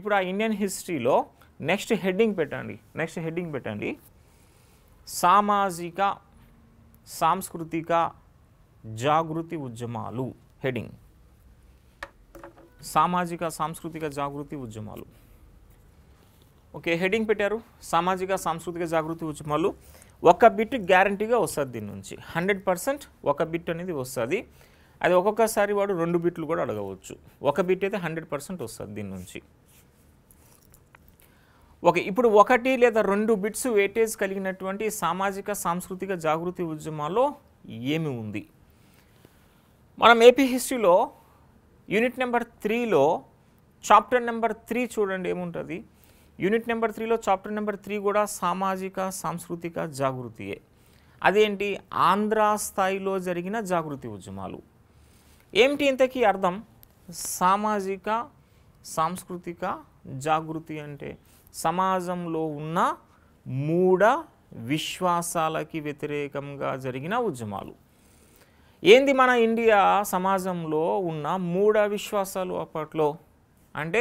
ఇప్పుడు ఆ ఇండియన్ హిస్టరీలో నెక్స్ట్ హెడ్డింగ్ పెట్టండి నెక్స్ట్ హెడ్డింగ్ పెట్టండి సామాజిక సాంస్కృతిక జాగృతి ఉద్యమాలు హెడ్డింగ్ సామాజిక సాంస్కృతిక జాగృతి ఉద్యమాలు ఓకే హెడ్డింగ్ పెట్టారు సామాజిక సాంస్కృతిక జాగృతి ఉద్యమాలు ఒక బిట్ గ్యారంటీగా వస్తుంది దీని నుంచి హండ్రెడ్ పర్సెంట్ ఒక బిట్ అనేది వస్తుంది అది ఒక్కొక్కసారి వాడు రెండు బిట్లు కూడా అడగవచ్చు ఒక బిట్ అయితే హండ్రెడ్ పర్సెంట్ వస్తుంది దీని నుంచి ఓకే ఇప్పుడు ఒకటి లేదా రెండు బిట్స్ వేటేజ్ కలిగినటువంటి సామాజిక సాంస్కృతిక జాగృతి ఉద్యమాల్లో ఏమి ఉంది మనం ఏపీ హిస్టరీలో యూనిట్ నెంబర్ త్రీలో చాప్టర్ నెంబర్ త్రీ చూడండి ఏముంటుంది యూనిట్ నెంబర్ త్రీలో చాప్టర్ నెంబర్ త్రీ కూడా సామాజిక సాంస్కృతిక జాగృతియే అదేంటి ఆంధ్ర స్థాయిలో జరిగిన జాగృతి ఉద్యమాలు ఏమిటి ఇంతకీ అర్థం సామాజిక సాంస్కృతిక జాగృతి అంటే సమాజంలో ఉన్న మూఢ విశ్వాసాలకి వ్యతిరేకంగా జరిగిన ఉద్యమాలు ఏంది మన ఇండియా సమాజంలో ఉన్న మూఢ విశ్వాసాలు అప్పట్లో అంటే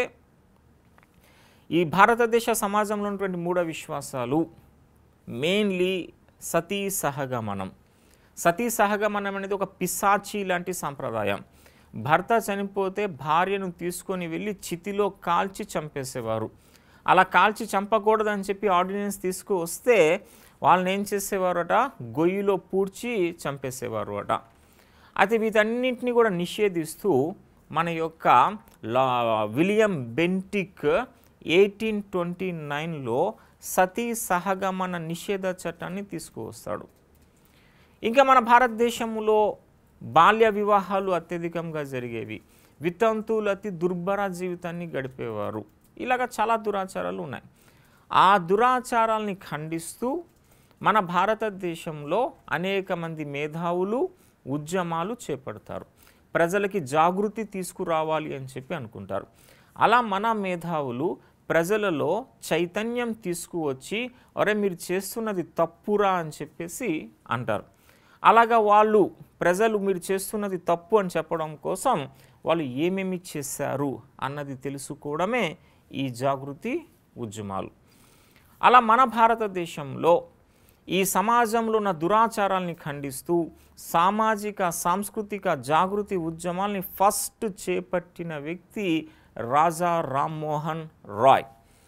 ఈ భారతదేశ సమాజంలో ఉన్నటువంటి మూఢ విశ్వాసాలు మెయిన్లీ సతీ సహగమనం సతీ సహగమనం అనేది ఒక పిశాచి లాంటి సాంప్రదాయం భర్త చనిపోతే భార్యను తీసుకొని వెళ్ళి చితిలో కాల్చి చంపేసేవారు అలా కాల్చి చంపకూడదని చెప్పి ఆర్డినెన్స్ తీసుకువస్తే వాళ్ళని ఏం చేసేవారట గొయ్యిలో పూడ్చి చంపేసేవారు అట అయితే వీటన్నింటినీ కూడా నిషేధిస్తూ మన యొక్క lord William Bentinck eighteen twenty నైన్లో సతీ సహగమన నిషేధ చట్టాన్ని తీసుకువస్తాడు ఇంకా మన భారతదేశంలో బాల్య వివాహాలు అత్యధికంగా జరిగేవి వితంతువులు అతి దుర్భర జీవితాన్ని గడిపేవారు ఇలాగ చాలా దురాచారాలు ఉన్నాయి ఆ దురాచారాల్ని ఖండిస్తూ మన భారతదేశంలో అనేక మంది మేధావులు ఉద్యమాలు చేపడతారు ప్రజలకి జాగృతి తీసుకురావాలి అని చెప్పి అనుకుంటారు అలా మన మేధావులు ప్రజలలో చైతన్యం తీసుకువచ్చి అరే మీరు చేస్తున్నది తప్పురా అని చెప్పేసి అంటారు అలాగా వాళ్ళు ప్రజలు మీరు చేస్తున్నది తప్పు అని చెప్పడం కోసం వాళ్ళు ఏమేమి చేశారు అన్నది తెలుసుకోవడమే ఈ జాగృతి ఉద్యమాలు అలా మన భారతదేశంలో ఈ సమాజంలో ఉన్న దురాచారాల్ని ఖండిస్తూ సామాజిక సాంస్కృతిక జాగృతి ఉద్యమాల్ని ఫస్ట్ చేపట్టిన వ్యక్తి రాజా రామ్మోహన్ రాయ్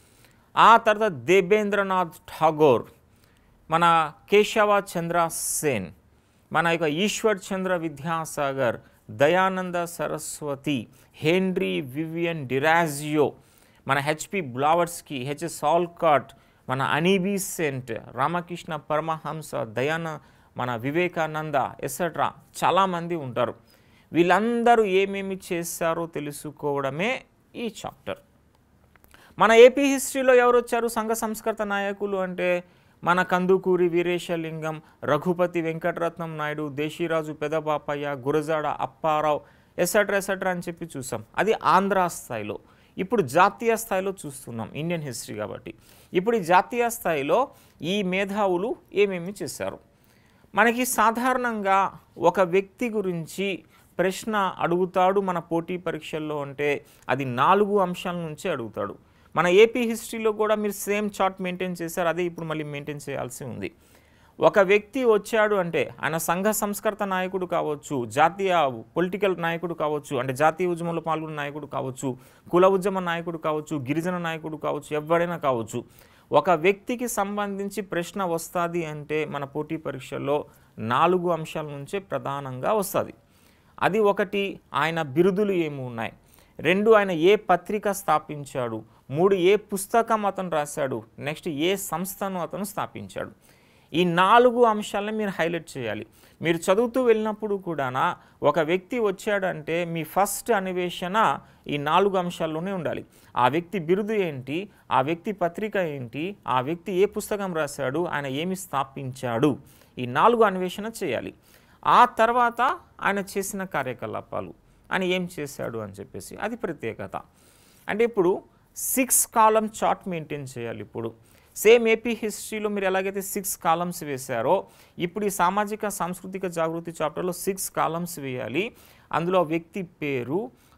ఆ తర్వాత దేబేంద్రనాథ్ ఠాగోర్ మన కేశవ చంద్ర సేన్ మన యొక్క Ishwar Chandra Vidyasagar Dayananda Saraswati Henry Vivian Derozio మన హెచ్పి బ్లావర్స్కి హెచ్ఎస్ ఆల్కాట్ మన అనీబీ సెంట్ రామకృష్ణ పరమహంస దయాన మన వివేకానంద ఎసెట్రా చాలామంది ఉంటారు వీళ్ళందరూ ఏమేమి చేశారో తెలుసుకోవడమే ఈ చాప్టర్ మన ఏపీ హిస్టరీలో ఎవరు వచ్చారు సంఘ సంస్కృత నాయకులు అంటే మన కందుకూరి వీరేశలింగం రఘుపతి వెంకటరత్నం నాయుడు దేశీరాజు పెదబాపయ్య గురజాడ అప్పారావు ఎసెట్రా ఎసెట్రా అని చెప్పి చూసాం అది ఆంధ్ర స్థాయిలో ఇప్పుడు జాతీయ స్థాయిలో చూస్తున్నాం ఇండియన్ హిస్టరీ కాబట్టి ఇప్పుడు ఈ జాతీయ స్థాయిలో ఈ మేధావులు ఏమేమి చేశారు మనకి సాధారణంగా ఒక వ్యక్తి గురించి ప్రశ్న అడుగుతాడు మన పోటీ పరీక్షల్లో అంటే అది నాలుగు అంశాల నుంచే అడుగుతాడు మన ఏపీ హిస్టరీలో కూడా మీరు సేమ్ చార్ట్ మెయింటైన్ చేశారు అదే ఇప్పుడు మళ్ళీ మెయింటైన్ చేయాల్సి ఉంది ఒక వ్యక్తి వచ్చాడు అంటే ఆయన సంఘ సంస్కృత నాయకుడు కావచ్చు జాతీయ పొలిటికల్ నాయకుడు కావచ్చు అంటే జాతీయ ఉద్యమంలో పాల్గొన్న నాయకుడు కావచ్చు కుల ఉద్యమ నాయకుడు కావచ్చు గిరిజన నాయకుడు కావచ్చు ఎవరైనా కావచ్చు ఒక వ్యక్తికి సంబంధించి ప్రశ్న వస్తుంది అంటే మన పోటీ పరీక్షల్లో నాలుగు అంశాల నుంచే ప్రధానంగా వస్తుంది అది ఒకటి ఆయన బిరుదులు ఏమి ఉన్నాయి రెండు ఆయన ఏ పత్రిక స్థాపించాడు మూడు ఏ పుస్తకం అతను రాశాడు నెక్స్ట్ ఏ సంస్థను అతను స్థాపించాడు ఈ నాలుగు అంశాలను మీరు హైలైట్ చేయాలి మీరు చదువుతూ వెళ్ళినప్పుడు కూడా ఒక వ్యక్తి వచ్చాడంటే మీ ఫస్ట్ అన్వేషణ ఈ నాలుగు అంశాల్లోనే ఉండాలి ఆ వ్యక్తి బిరుదు ఏంటి ఆ వ్యక్తి పత్రిక ఏంటి ఆ వ్యక్తి ఏ పుస్తకం రాశాడు ఆయన ఏమి స్థాపించాడు ఈ నాలుగు అన్వేషణ చేయాలి ఆ తర్వాత ఆయన చేసిన కార్యకలాపాలు ఆయన ఏం చేశాడు అని చెప్పేసి అది ప్రత్యేకత అంటే ఇప్పుడు సిక్స్ కాలం చార్ట్ మెయింటైన్ చేయాలి ఇప్పుడు సేమ్ ఏపీ హిస్టరీలో మీరు ఎలాగైతే సిక్స్ కాలమ్స్ వేశారో ఇప్పుడు ఈ సామాజిక సాంస్కృతిక జాగృతి చాప్టర్లో సిక్స్ కాలమ్స్ వేయాలి అందులో వ్యక్తి పేరు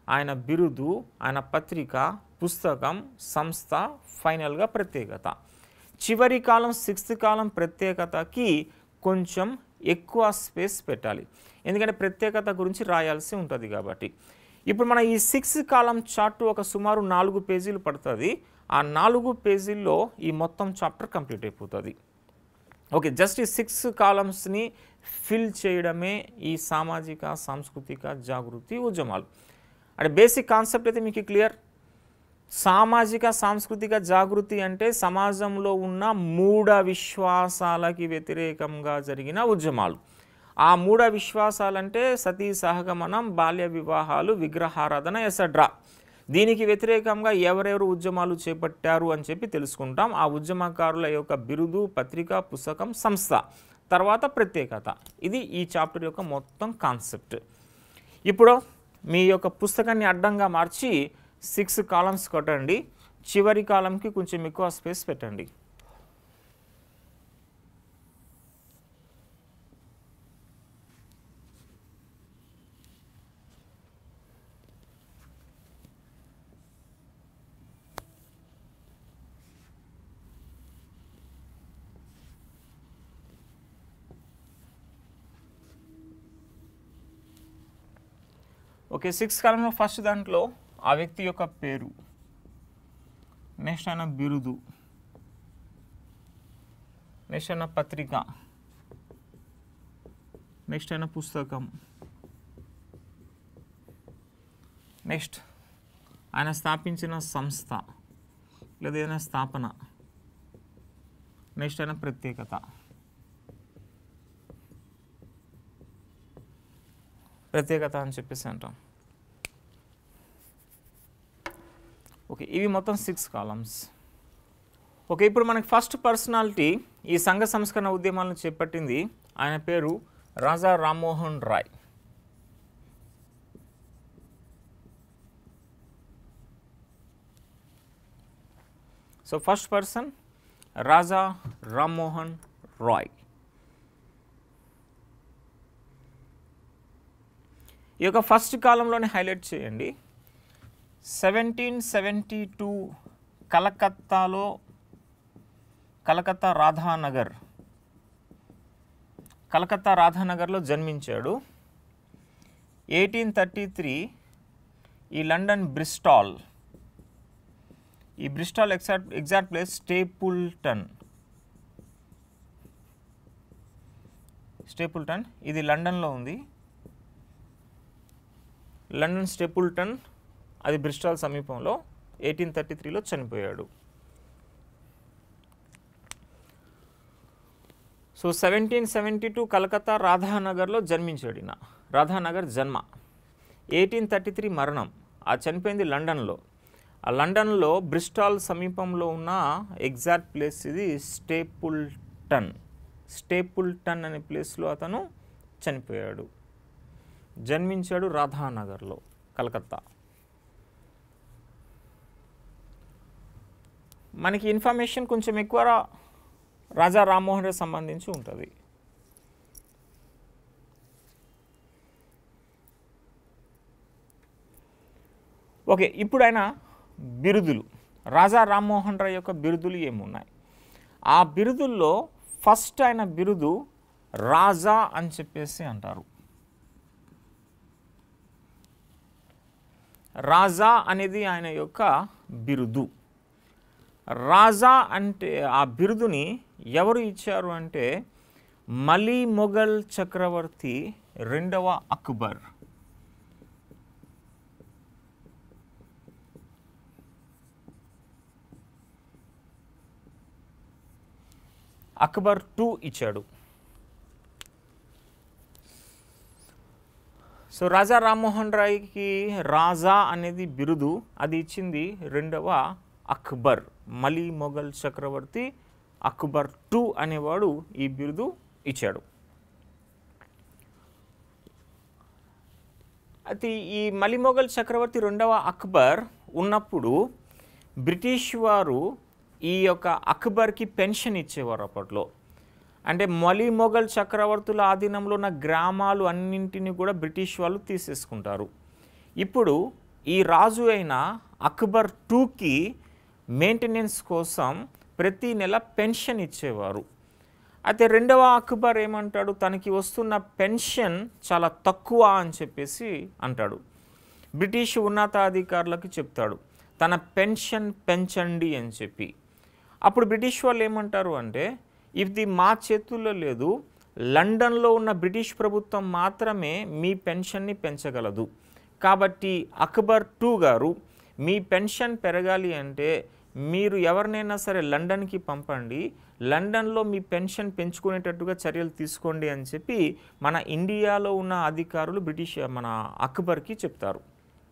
ఆయన బిరుదు ఆయన పత్రిక పుస్తకం సంస్థ ఫైనల్గా ప్రత్యేకత చివరి కాలం సిక్స్త్ కాలం ప్రత్యేకతకి కొంచెం ఎక్కువ స్పేస్ పెట్టాలి ఎందుకంటే ప్రత్యేకత గురించి రాయాల్సి ఉంటుంది కాబట్టి ఇప్పుడు మన ఈ సిక్స్ కాలం చార్ట్ ఒక సుమారు నాలుగు పేజీలు పడుతుంది ఆ నాలుగు పేజీల్లో ఈ మొత్తం చాప్టర్ కంప్లీట్ అయిపోతుంది ఓకే జస్ట్ ఈ సిక్స్ కాలమ్స్ని ఫిల్ చేయడమే ఈ సామాజిక సాంస్కృతిక జాగృతి ఉద్యమాలు అంటే బేసిక్ కాన్సెప్ట్ అయితే మీకు క్లియర్ సామాజిక సాంస్కృతిక జాగృతి అంటే సమాజంలో ఉన్న మూఢ విశ్వాసాలకి వ్యతిరేకంగా జరిగిన ఉద్యమాలు ఆ మూఢ విశ్వాసాలంటే సతీ సహగమనం బాల్య వివాహాలు విగ్రహారాధన ఎసడ్రా దీనికి వ్యతిరేకంగా ఎవరెవరు ఉద్యమాలు చేపట్టారు అని చెప్పి తెలుసుకుంటాం ఆ ఉద్యమకారుల యొక్క బిరుదు పత్రిక పుస్తకం సంస్థ తర్వాత ప్రత్యేకత ఇది ఈ చాప్టర్ యొక్క మొత్తం కాన్సెప్ట్ ఇప్పుడు మీ యొక్క పుస్తకాన్ని అడ్డంగా మార్చి సిక్స్ కాలమ్స్ కొట్టండి చివరి కాలంకి కొంచెం ఎక్కువ స్పేస్ పెట్టండి ఓకే సిక్స్ కాలంలో ఫస్ట్ దాంట్లో ఆ వ్యక్తి యొక్క పేరు నెక్స్ట్ ఆయన బిరుదు నెక్స్ట్ ఆయన పత్రిక నెక్స్ట్ ఆయన పుస్తకం నెక్స్ట్ ఆయన స్థాపించిన సంస్థ లేదా ఏదైనా స్థాపన నెక్స్ట్ ఆయన ప్రత్యేకత ప్రత్యేకత అని చెప్పేసి అంటాం ఓకే ఇవి మొత్తం సిక్స్ కాలమ్స్ ఓకే ఇప్పుడు మనకి ఫస్ట్ పర్సనాలిటీ ఈ సంఘ సంస్కరణ ఉద్యమాలను చేపట్టింది ఆయన పేరు Raja Rammohan Roy so first person Raja Rammohan Roy ఈ యొక్క ఫస్ట్ కాలంలోనే హైలైట్ చేయండి సెవెంటీన్ సెవెంటీ టూ కలకత్తాలో కలకత్తా రాధానగర్ కలకత్తా రాధానగర్లో జన్మించాడు ఎయిటీన్ థర్టీ త్రీ ఈ లండన్ బ్రిస్టాల్ ఈ Bristol exact exact place Stapleton Stapleton ఇది లండన్లో ఉంది లండన్ స్టెపుల్టన్ అది బ్రిస్టాల్ సమీపంలో ఎయిటీన్ థర్టీ త్రీలో చనిపోయాడు so seventeen seventy two Calcutta రాధానగర్లో జన్మించాడు ఈయన రాధానగర్ జన్మ ఎయిటీన్ థర్టీ త్రీ మరణం ఆ చనిపోయింది లండన్లో ఆ లండన్లో బ్రిస్టాల్ సమీపంలో ఉన్న ఎగ్జాక్ట్ ప్లేస్ ఇది స్టేపుల్టన్ స్టేపుల్టన్ అనే ప్లేస్లో అతను చనిపోయాడు జన్మించాడు రాధానగర్లో కలకత్తా మనకి ఇన్ఫర్మేషన్ కొంచెం ఎక్కువ రా- రాజా రామ్మోహన్ రాయ్ సంబంధించి ఉంటుంది ఓకే ఇప్పుడు ఆయన బిరుదులు రాజా రామ్మోహన్ రాయ్ యొక్క బిరుదులు ఏమున్నాయి ఆ బిరుదుల్లో ఫస్ట్ ఆయన బిరుదు రాజా అని చెప్పేసి అంటారు రాజా అనేది ఆయన యొక్క బిరుదు రాజా అంటే ఆ బిరుదుని ఎవరు ఇచ్చారు అంటే మలీ మొఘల్ చక్రవర్తి రెండవ అక్బర్ అక్బర్ టూ ఇచ్చాడు సో రాజా రామ్మోహన్ రాయ్కి రాజా అనేది బిరుదు అది ఇచ్చింది రెండవ అక్బర్ మలీ మొఘల్ చక్రవర్తి అక్బర్ టూ అనేవాడు ఈ బిరుదు ఇచ్చాడు అయితే ఈ మలి మొఘల్ చక్రవర్తి రెండవ అక్బర్ ఉన్నప్పుడు బ్రిటిష్ వారు ఈ యొక్క అక్బర్కి పెన్షన్ ఇచ్చేవారు అప్పట్లో అంటే మలి మొఘల్ చక్రవర్తుల ఆధీనంలో ఉన్న గ్రామాలు అన్నింటినీ కూడా బ్రిటిష్ వాళ్ళు తీసేసుకుంటారు ఇప్పుడు ఈ రాజు అయిన అక్బర్ టూకి మెయింటెనెన్స్ కోసం ప్రతి నెల పెన్షన్ ఇచ్చేవారు అయితే రెండవ అక్బర్ ఏమంటాడు తనకి వస్తున్న పెన్షన్ చాలా తక్కువ అని చెప్పేసి అంటాడు బ్రిటిష్ ఉన్నతాధికారులకు చెప్తాడు తన పెన్షన్ పెంచండి అని చెప్పి అప్పుడు బ్రిటిష్ వాళ్ళు ఏమంటారు అంటే ఇది మా చేతుల్లో లేదు లండన్లో ఉన్న బ్రిటిష్ ప్రభుత్వం మాత్రమే మీ పెన్షన్ని పెంచగలదు కాబట్టి అక్బర్ టూ గారు మీ పెన్షన్ పెరగాలి అంటే మీరు ఎవరినైనా సరే లండన్కి పంపండి లండన్లో మీ పెన్షన్ పెంచుకునేటట్టుగా చర్యలు తీసుకోండి అని చెప్పి మన ఇండియాలో ఉన్న అధికారులు బ్రిటిష్ మన అక్బర్కి చెప్తారు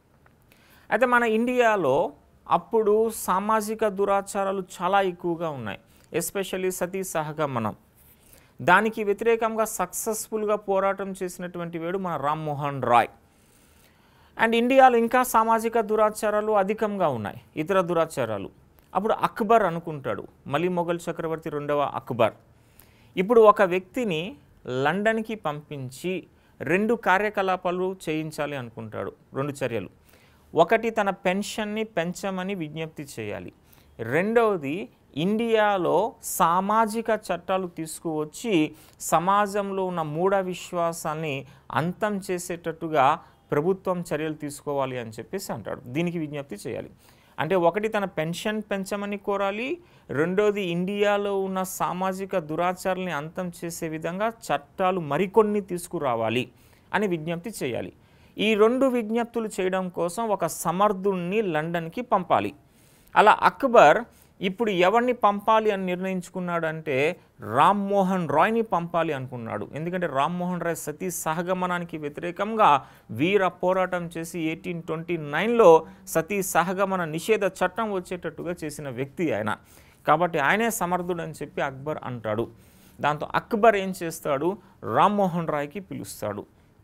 అయితే మన ఇండియాలో అప్పుడు సామాజిక దురాచారాలు చాలా ఎక్కువగా ఉన్నాయి ఎస్పెషల్లీ సతీ సహగమనం దానికి వ్యతిరేకంగా సక్సెస్ఫుల్గా పోరాటం చేసినటువంటి వేడు మన రామ్మోహన్ రాయ్ అండ్ ఇండియాలో ఇంకా సామాజిక దురాచారాలు అధికంగా ఉన్నాయి ఇతర దురాచారాలు అప్పుడు అక్బర్ అనుకుంటాడు మలి మొఘల్ చక్రవర్తి రెండవ అక్బర్ ఇప్పుడు ఒక వ్యక్తిని లండన్కి పంపించి రెండు కార్యకలాపాలు చేయించాలి అనుకుంటాడు రెండు చర్యలు ఒకటి తన పెన్షన్ని పెంచమని విజ్ఞప్తి చేయాలి రెండవది ఇండియాలో సామాజిక చట్టాలు తీసుకువచ్చి సమాజంలో ఉన్న మూఢ విశ్వాసాన్ని అంతం చేసేటట్టుగా ప్రభుత్వం చర్యలు తీసుకోవాలి అని చెప్పేసి అంటాడు దీనికి విజ్ఞప్తి చేయాలి అంటే ఒకటి తన పెన్షన్ పెంచమని కోరాలి రెండోది ఇండియాలో ఉన్న సామాజిక దురాచారాల్ని అంతం చేసే విధంగా చట్టాలు మరికొన్ని తీసుకురావాలి అని విజ్ఞప్తి చేయాలి ఈ రెండు విజ్ఞప్తులు చేయడం కోసం ఒక సమర్థుణ్ణి లండన్కి పంపాలి అలా అక్బర్ ఇప్పుడు ఎవరిని పంపాలి అని నిర్ణయించుకున్నాడంటే రామ్మోహన్ రాయ్ని పంపాలి అనుకున్నాడు ఎందుకంటే రామ్మోహన్ రాయ్ సతీ సహగమనానికి వ్యతిరేకంగా వీర పోరాటం చేసి ఎయిటీన్ ట్వంటీ నైన్లో సతీ సహగమన నిషేధ చట్టం వచ్చేటట్టుగా చేసిన వ్యక్తి ఆయన కాబట్టి ఆయనే సమర్థుడు అని చెప్పి అక్బర్ అంటాడు దాంతో అక్బర్ ఏం చేస్తాడు రామ్మోహన్ రాయ్కి పిలుస్తాడు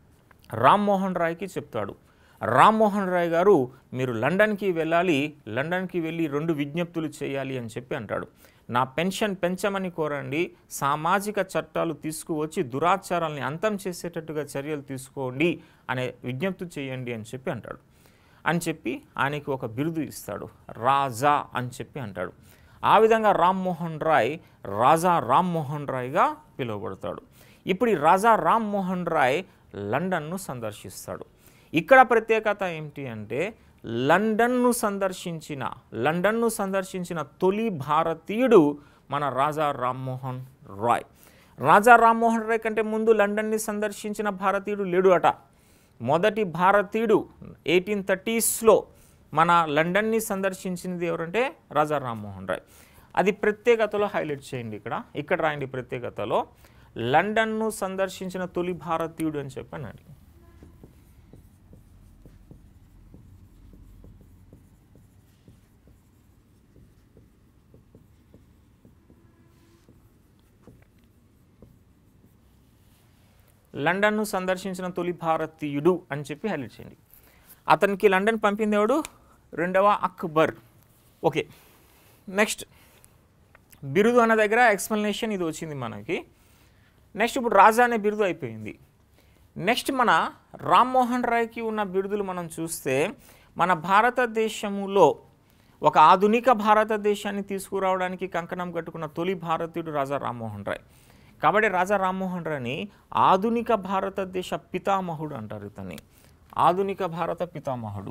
రామ్మోహన్ రాయ్కి చెప్తాడు రామ్మోహన్ రాయ్ గారు మీరు లండన్కి వెళ్ళాలి లండన్కి వెళ్ళి రెండు విజ్ఞప్తులు చేయాలి అని చెప్పి అంటాడు నా పెన్షన్ పెంచమని కోరండి సామాజిక చట్టాలు తీసుకువచ్చి దురాచారాల్ని అంతం చేసేటట్టుగా చర్యలు తీసుకోండి అనే విజ్ఞప్తి చేయండి అని చెప్పి అంటాడు అని చెప్పి ఆయనకి ఒక బిరుదు ఇస్తాడు రాజా అని చెప్పి అంటాడు ఆ విధంగా రామ్మోహన్ రాయ్ రాజా రామ్మోహన్ రాయ్గా పిలువబడతాడు ఇప్పుడు ఈ రాజా రామ్మోహన్ రాయ్ లండన్ను సందర్శిస్తాడు ఇక్కడ ప్రత్యేకత ఏమిటి అంటే లండన్ను సందర్శించిన లండన్ను సందర్శించిన తొలి భారతీయుడు మన రాజా రామ్మోహన్ రాయ్ రాజా రామ్మోహన్ రాయ్ కంటే ముందు లండన్ని సందర్శించిన భారతీయుడు లేడు అట మొదటి భారతీయుడు ఎయిటీన్ థర్టీస్లో మన లండన్ని సందర్శించినది ఎవరంటే రాజా రామ్మోహన్ రాయ్ అది ప్రత్యేకతలో హైలైట్ చేయండి ఇక్కడ ఇక్కడ రాయండి ప్రత్యేకతలో లండన్ను సందర్శించిన తొలి భారతీయుడు అని చెప్పానండి లండన్ను సందర్శించిన తొలి భారతీయుడు అని చెప్పి హైలైట్ చేయండి అతనికి లండన్ పంపింది ఎవడు రెండవ అక్బర్ ఓకే నెక్స్ట్ బిరుదు అన్న దగ్గర ఎక్స్ప్లెనేషన్ ఇది వచ్చింది మనకి నెక్స్ట్ ఇప్పుడు రాజా అనే బిరుదు అయిపోయింది నెక్స్ట్ మన రామ్మోహన్ రాయ్కి ఉన్న బిరుదులు మనం చూస్తే మన భారతదేశములో ఒక ఆధునిక భారతదేశాన్ని తీసుకురావడానికి కంకణం కట్టుకున్న తొలి భారతీయుడు రాజా రామ్మోహన్ రాయ్ కాబట్టి రాజా రామ్మోహన్ రాయ్ని ఆధునిక భారతదేశ పితామహుడు అంటారు ఇతన్ని ఆధునిక భారత పితామహుడు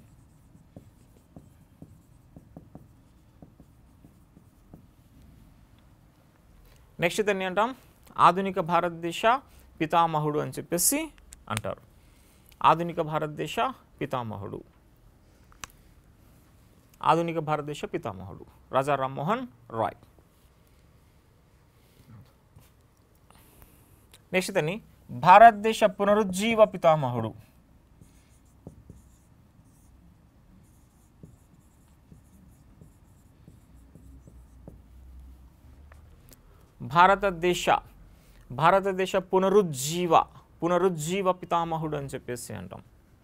నెక్స్ట్ దాన్ని అంటాం ఆధునిక భారతదేశ పితామహుడు అని చెప్పేసి అంటారు ఆధునిక భారతదేశ పితామహుడు ఆధునిక భారతదేశ పితామహుడు రాజా రామ్మోహన్ రాయ్ నెక్స్ట్ దాన్ని భారతదేశ పునరుజ్జీవ పితామహుడు భారతదేశ భారతదేశ పునరుజ్జీవ పునరుజ్జీవ పితామహుడు అని చెప్పేసి అంటాం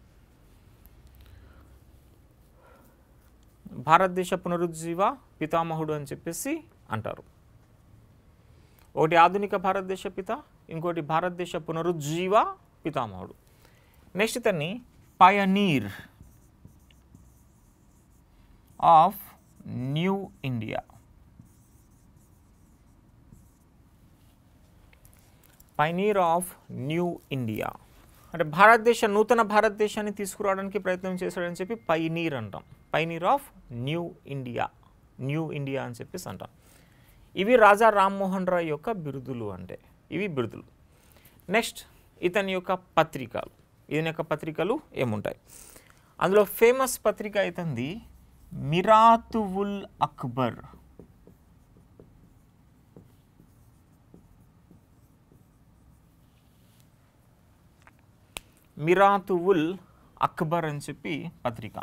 భారతదేశ పునరుజ్జీవ పితామహుడు అని చెప్పేసి అంటారు ఒకటి ఆధునిక భారతదేశ పిత ఇంకోటి భారతదేశ పునరుజ్జీవ పితామహుడు నెక్స్ట్ ఇతన్ని pioneer of new India pioneer of new India అంటే భారతదేశ నూతన భారతదేశాన్ని తీసుకురావడానికి ప్రయత్నం చేశాడని చెప్పి పైనీర్ అంటాం pioneer of new India new India అని చెప్పేసి అంటాం ఇవి రాజా రామ్మోహన్ రాయ్ యొక్క బిరుదులు అంటే ఇవి బిరుదులు నెక్స్ట్ ఇతని యొక్క పత్రికలు ఇతని యొక్క పత్రికలు ఏముంటాయి అందులో ఫేమస్ పత్రిక ఇతంది మిరాతువుల్ అక్బర్ మిరాతువుల్ అక్బర్ అని చెప్పి పత్రిక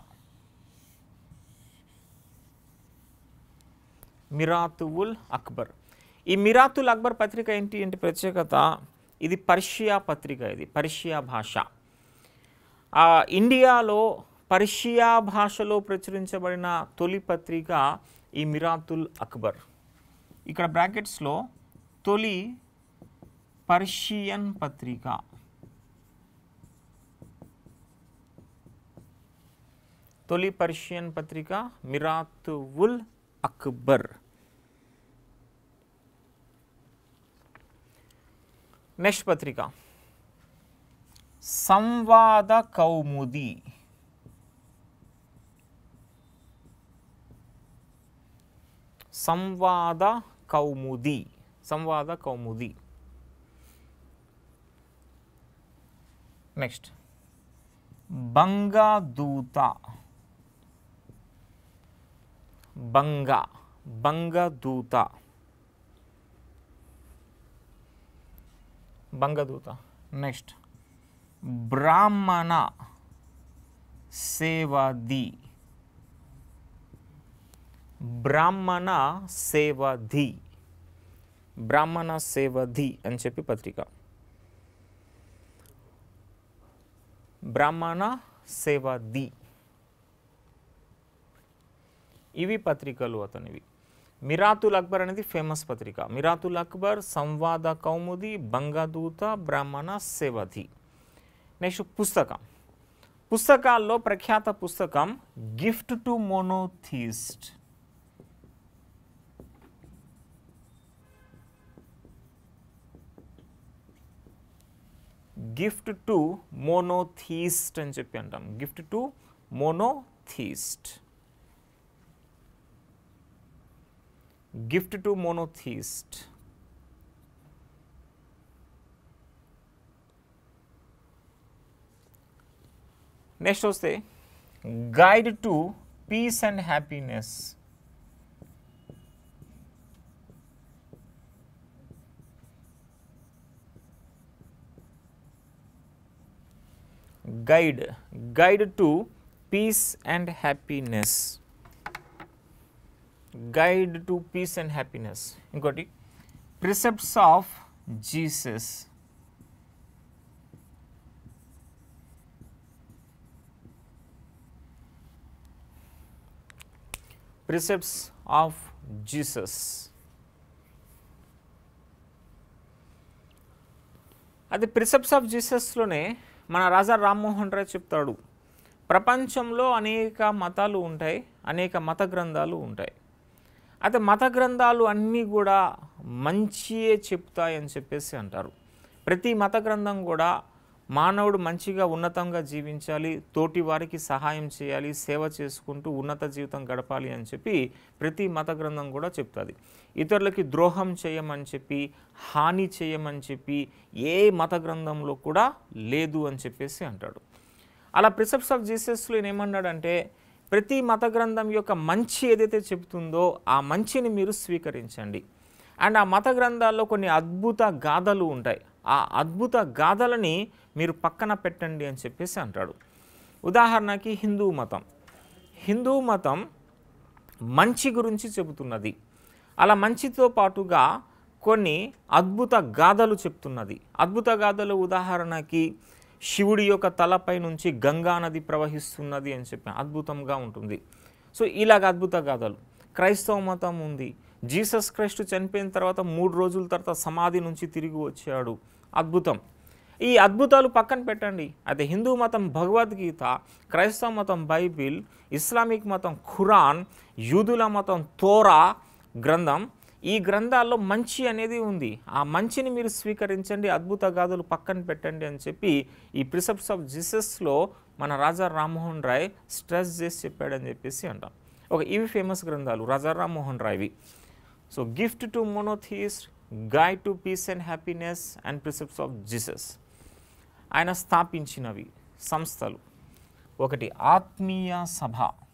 మిరాతువుల్ అక్బర్ ఈ మిరాతుల్ అక్బర్ పత్రిక ఏంటి అంటే ప్రత్యేకత ఇది పర్షియా పత్రిక ఇది పర్షియా భాష ఆ, ఇండియాలో పర్షియా భాషలో ప్రచురించబడిన తొలి పత్రిక ఈ మిరాతుల్ అక్బర్ ఇక్కడ బ్రాకెట్స్లో తొలి పర్షియన్ పత్రిక తొలి పర్షియన్ పత్రిక మిరాతువుల్ అక్బర్ నెక్స్ట్ పత్రిక సంవాద కౌముది సంవాద కౌముది సంవాద కౌముది నెక్స్ట్ బంగాదూత బంగ బంగదూత బంగదూత నెక్స్ట్ బ్రాహ్మణ సేవది బ్రాహ్మణ సేవధి బ్రాహ్మణ సేవధి అని చెప్పి పత్రిక బ్రాహ్మణ సేవది ఇవి పత్రికలు అతనివి మిరాతుల్ అక్బర్ అనేది ఫేమస్ పత్రిక మిరాతుల్ అక్బర్ సంవాద కౌముది బంగదూత బ్రాహ్మణ సేవధి నెక్స్ట్ పుస్తకం పుస్తకాల్లో ప్రఖ్యాత పుస్తకం gift to monotheist gift to monotheist అని చెప్పి అంటాం gift to monotheist gift to monotheist next వస్తే guide to peace and happiness guide guide to peace and happiness guide to peace and happiness ఇంకోటి precepts of Jesus precepts of Jesus అది precepts of జీసస్లోనే మన రాజా రామ్మోహన్ రాయ్ చెప్తాడు ప్రపంచంలో అనేక మతాలు ఉంటాయి అనేక మత గ్రంథాలు ఉంటాయి అయితే మత గ్రంథాలు అన్నీ కూడా మంచియే చెప్తాయని చెప్పేసి అంటారు ప్రతి మత గ్రంథం కూడా మానవుడు మంచిగా ఉన్నతంగా జీవించాలి తోటి వారికి సహాయం చేయాలి సేవ చేసుకుంటూ ఉన్నత జీవితం గడపాలి అని చెప్పి ప్రతి మత గ్రంథం కూడా చెప్తుంది ఇతరులకి ద్రోహం చేయమని చెప్పి హాని చేయమని చెప్పి ఏ మత గ్రంథంలో కూడా లేదు అని చెప్పేసి అంటాడు అలా ప్రిసెప్ట్స్ ఆఫ్ జీసస్లో ఈయన ఏమన్నాడంటే ప్రతి మత గ్రంథం యొక్క మంచి ఏదైతే చెబుతుందో ఆ మంచిని మీరు స్వీకరించండి అండ్ ఆ మత గ్రంథాల్లో కొన్ని అద్భుత గాథలు ఉంటాయి ఆ అద్భుత గాథలని మీరు పక్కన పెట్టండి అని చెప్పేసి అంటాడు ఉదాహరణకి హిందూ మతం హిందూ మతం మంచి గురించి చెబుతున్నది అలా మంచితో పాటుగా కొన్ని అద్భుత గాథలు చెప్తున్నది అద్భుత గాథలు ఉదాహరణకి శివుడి యొక్క తలపై నుంచి గంగా నది ప్రవహిస్తున్నది అని చెప్పి అద్భుతంగా ఉంటుంది సో ఇలాగ అద్భుత గాథలు క్రైస్తవ మతం ఉంది జీసస్ క్రైస్ట్ చనిపోయిన తర్వాత మూడు రోజుల తర్వాత సమాధి నుంచి తిరిగి వచ్చాడు అద్భుతం ఈ అద్భుతాలు పక్కన పెట్టండి అయితే హిందూ మతం భగవద్గీత క్రైస్తవ మతం బైబిల్ ఇస్లామిక్ మతం ఖురాన్ యూదుల మతం తోరా గ్రంథం ఈ గ్రంథాల్లో మంచి అనేది ఉంది ఆ మంచిని మీరు స్వీకరించండి అద్భుత గాథలు పక్కన పెట్టండి అని చెప్పి ఈ ప్రిసెప్ట్స్ ఆఫ్ జీసస్లో మన రాజా రామ్మోహన్ రాయ్ స్ట్రెస్ చేసి చెప్పాడని చెప్పేసి అంటాం ఒక ఇవి ఫేమస్ గ్రంథాలు రాజా రామ్మోహన్ రాయ్వి so gift to monotheist guide to peace and happiness and precepts of Jesus ఆయన స్థాపించినవి సంస్థలు ఒకటి ఆత్మీయ సభ